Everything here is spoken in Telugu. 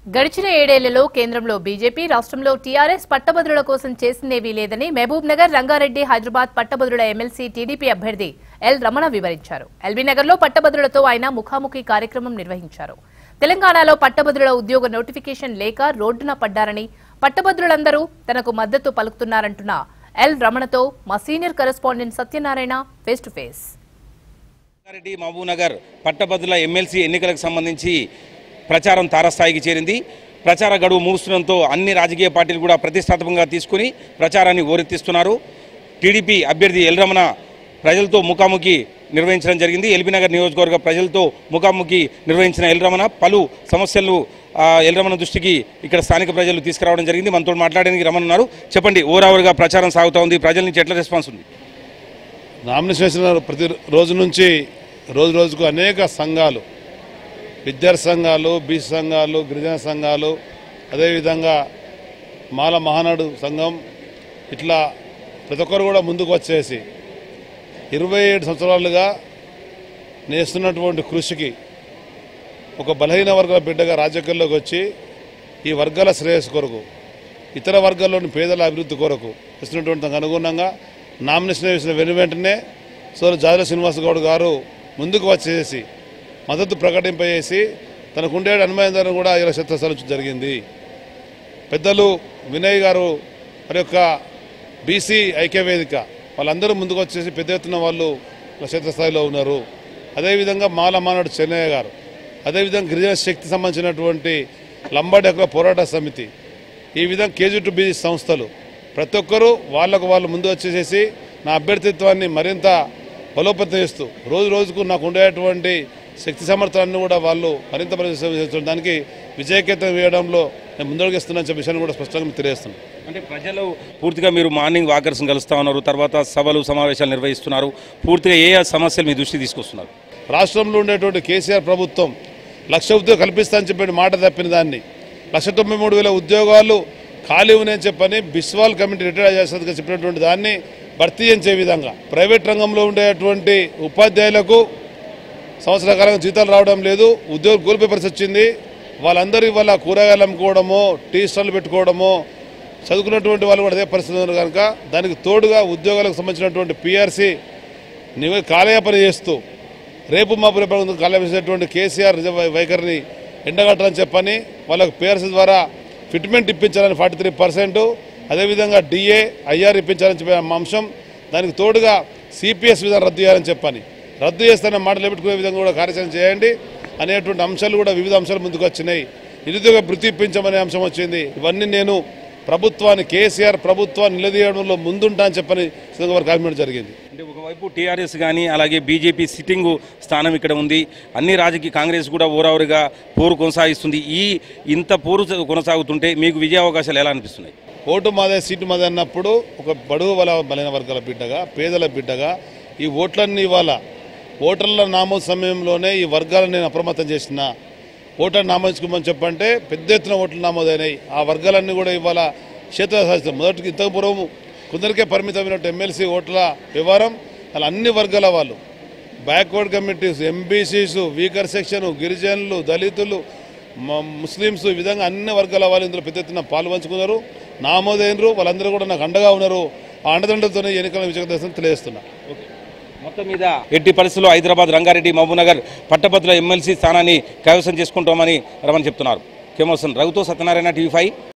గడిచిన ఏడేళ్లలో కేంద్రంలో బీజేపీ రాష్ట్రంలో టీఆర్ఎస్ పట్టభద్రుల కోసం చేసిందేవీ లేదని మహబూబ్ నగర్ రంగారెడ్డి హైదరాబాద్ పట్టభద్రుల ఎమ్మెల్సీ టీడీపీ అభ్యర్థి ఎల్ రమణ వివరించారు ఎల్బీ నగర్లో పట్టభద్రులతో ఆయన ముఖాముఖి కార్యక్రమం నిర్వహించారు తెలంగాణలో పట్టభద్రుల ఉద్యోగ నోటిఫికేషన్ లేక రోడ్డున పడ్డారని పట్టభద్రులందరూ తనకు మద్దతు పలుకుతున్నారంటున్న ఎల్ రమణతో మా senior correspondent Satyanarayana face to face Rangareddy Mahabubnagar పట్టభద్రుల ఎమ్మెల్సీ ఎన్నికలకు సంబంధించి ప్రచారం తారస్థాయికి చేరింది ప్రచార గడువు ముగుస్తుండటంతో అన్ని రాజకీయ పార్టీలు కూడా ప్రతిష్టాత్మకంగా తీసుకుని ప్రచారాన్ని ఓరెత్తిస్తున్నారు టీడీపీ అభ్యర్థి ఎల్రమణ ప్రజలతో ముఖాముఖి నిర్వహించడం జరిగింది ఎల్బీనగర్ నియోజకవర్గ ప్రజలతో ముఖాముఖి నిర్వహించిన ఎల్రమణ పలు సమస్యలు ఆ, ఎల్రమణ దృష్టికి ఇక్కడ స్థానిక ప్రజలు తీసుకురావడం జరిగింది మనతో మాట్లాడడానికి రమణున్నారు చెప్పండి ఓవరాల్గా ప్రచారం సాగుతూ ఉంది ప్రజల నుంచి ఎట్లా రెస్పాన్స్ ఉంది నామినేషన్ వేసిన ప్రతి రోజు నుంచి రోజు రోజుకు అనేక సంఘాలు విద్యార్థి సంఘాలు బీసీ సంఘాలు గిరిజన సంఘాలు అదేవిధంగా మాల మహానాడు సంఘం ఇట్లా ప్రతి ఒక్కరు కూడా ముందుకు వచ్చేసి ఇరవై ఏడు సంవత్సరాలుగా నేస్తున్నటువంటి కృషికి ఒక బలహీన వర్గాల బిడ్డగా రాజకీయాల్లోకి వచ్చి ఈ వర్గాల శ్రేయస్సు కొరకు ఇతర వర్గాల్లోని పేదల అభివృద్ధి కొరకు ఇస్తున్నటువంటి దానికి అనుగుణంగా నామినేషన్ వేసిన వెను వెంటనే సోదరు జాదుల శ్రీనివాస్ గౌడ్ గారు ముందుకు వచ్చేసి మద్దతు ప్రకటింపజేసి తనకు ఉండే అనుమతి కూడా ఇలా శత్రుసలించడం జరిగింది పెద్దలు వినయ్ గారు మరి యొక్క బీసీ ఐక్యవేదిక వాళ్ళందరూ ముందుకు వచ్చేసి పెద్ద ఎత్తున వాళ్ళు క్షేత్రస్థాయిలో ఉన్నారు అదేవిధంగా మాల మానాడు చెన్నయ్య గారు అదేవిధంగా గిరిజన శక్తి సంబంధించినటువంటి లంబాడి హక్కుల పోరాట సమితి ఈ విధంగా కేజీ టు బీసీ సంస్థలు ప్రతి ఒక్కరూ వాళ్ళకు వాళ్ళు ముందు వచ్చేసేసి నా అభ్యర్థిత్వాన్ని మరింత బలోపేతం చేస్తూ రోజు రోజుకు నాకు ఉండేటువంటి శక్తి సామర్థ్యాన్ని కూడా వాళ్ళు మరింత పరిశీలించడం దానికి విజయకేతం వేయడంలో నేను ముందడుగేస్తున్నా చెప్పే విషయాన్ని కూడా స్పష్టంగా మీకు తెలియజేస్తున్నాను అంటే ప్రజలు పూర్తిగా మీరు మార్నింగ్ వాకర్స్ కలుస్తూ ఉన్నారు తర్వాత సభలు సమావేశాలు నిర్వహిస్తున్నారు పూర్తిగా ఏ సమస్యలు మీ దృష్టి తీసుకొస్తున్నారు రాష్ట్రంలో ఉండేటువంటి కేసీఆర్ ప్రభుత్వం లక్ష ఉద్యోగం కల్పిస్తా అని చెప్పి మాట తప్పిన దాన్ని లక్ష తొంభై మూడు వేల ఉద్యోగాలు ఖాళీ ఉన్నాయని చెప్పని బిస్వాల్ కమిటీ రిటైర్ చేస్తుందిగా చెప్పినటువంటి దాన్ని భర్తీ చేసే విధంగా ప్రైవేట్ రంగంలో ఉండేటువంటి ఉపాధ్యాయులకు సంవత్సర కాలంగా జీతాలు రావడం లేదు ఉద్యోగం కోల్పోయే పరిస్థితి వచ్చింది వాళ్ళందరూ ఇవాళ కూరగాయలు అమ్ముకోవడమో టీ స్టాల్ పెట్టుకోవడమో చదువుకున్నటువంటి వాళ్ళు కూడా అదే పరిస్థితి ఉన్నారు కనుక దానికి తోడుగా ఉద్యోగాలకు సంబంధించినటువంటి పిఆర్సీ నివ కాలయాపన చేస్తూ రేపు మాపు రేపు కాలయాపేసేటువంటి కేసీఆర్ నిజ వై- వైఖరిని ఎండగట్టని చెప్పని వాళ్ళకు పిఆర్సీ ద్వారా ఫిట్మెంట్ ఇప్పించాలని ఫార్టీ త్రీ పర్సెంట్ అదేవిధంగా డిఏ ఐఆర్ ఇప్పించాలని చెప్పే అంశం దానికి తోడుగా సిపిఎస్ విధానం రద్దు చేయాలని చెప్పని రద్దు చేస్తున్న మాటలు నిలబెట్టుకునే విధంగా కూడా కార్యాచరణ చేయండి అనేటువంటి అంశాలు కూడా వివిధ అంశాలు ముందుకు వచ్చినాయి నిరుద్యోగ వృత్తి ఇప్పించమనే అంశం వచ్చింది ఇవన్నీ నేను ప్రభుత్వాన్ని కేసీఆర్ ప్రభుత్వాన్ని నిలదీయడంలో ముందుంటా అని చెప్పని సిద్ధంగా వారు కామెంట్ జరిగింది అంటే ఒకవైపు టీఆర్ఎస్ కానీ అలాగే బీజేపీ సిట్టింగ్ స్థానం ఇక్కడ ఉంది అన్ని రాజకీయ కాంగ్రెస్ కూడా ఓరావరిగా పోరు కొనసాగిస్తుంది ఈ ఇంత పోరు కొనసాగుతుంటే మీకు విజయ అవకాశాలు ఎలా అనిపిస్తున్నాయి ఓటు మాదే సీటు మాదే అన్నప్పుడు ఒక బడుగు వల బలైన వర్గాల బిడ్డగా పేదల బిడ్డగా ఈ ఓట్లన్నీ ఇవాళ ఓటర్ల నామోదు సమయంలోనే ఈ వర్గాలను నేను అప్రమత్తం చేసిన ఓటర్ నామోదుకోమని చెప్పంటే పెద్ద ఎత్తున ఓట్లు నమోదైనాయి ఆ వర్గాలన్నీ కూడా ఇవాళ క్షేత్ర శాస్త్రం మొదటికి ఇంతకు పూర్వం కొందరికే పరిమితమైనట్టు ఎమ్మెల్సీ ఓట్ల వ్యవహారం అలా అన్ని వర్గాల వాళ్ళు backward committees MBCs weaker section గిరిజనులు దళితులు మ- ముస్లిమ్స్ ఈ విధంగా అన్ని వర్గాల వాళ్ళు ఇందులో పెద్ద ఎత్తున పాలు పంచుకున్నారు నామోదైనరు వాళ్ళందరూ కూడా నాకు అండగా ఉన్నారు ఆ అండదండలతోనే ఎన్నికల విజయదర్శనం తెలియజేస్తున్నా మొత్తం మీద ఎట్టి పరిస్థితుల్లో హైదరాబాద్ రంగారెడ్డి మహబూబ్నగర్ పట్టభద్రుల ఎమ్మెల్సీ స్థానాన్ని కైవసం చేసుకుంటామని రమణ చెప్తున్నారు కెమోసన్ రఘుతో సత్యనారాయణ టీవీ ఫైవ్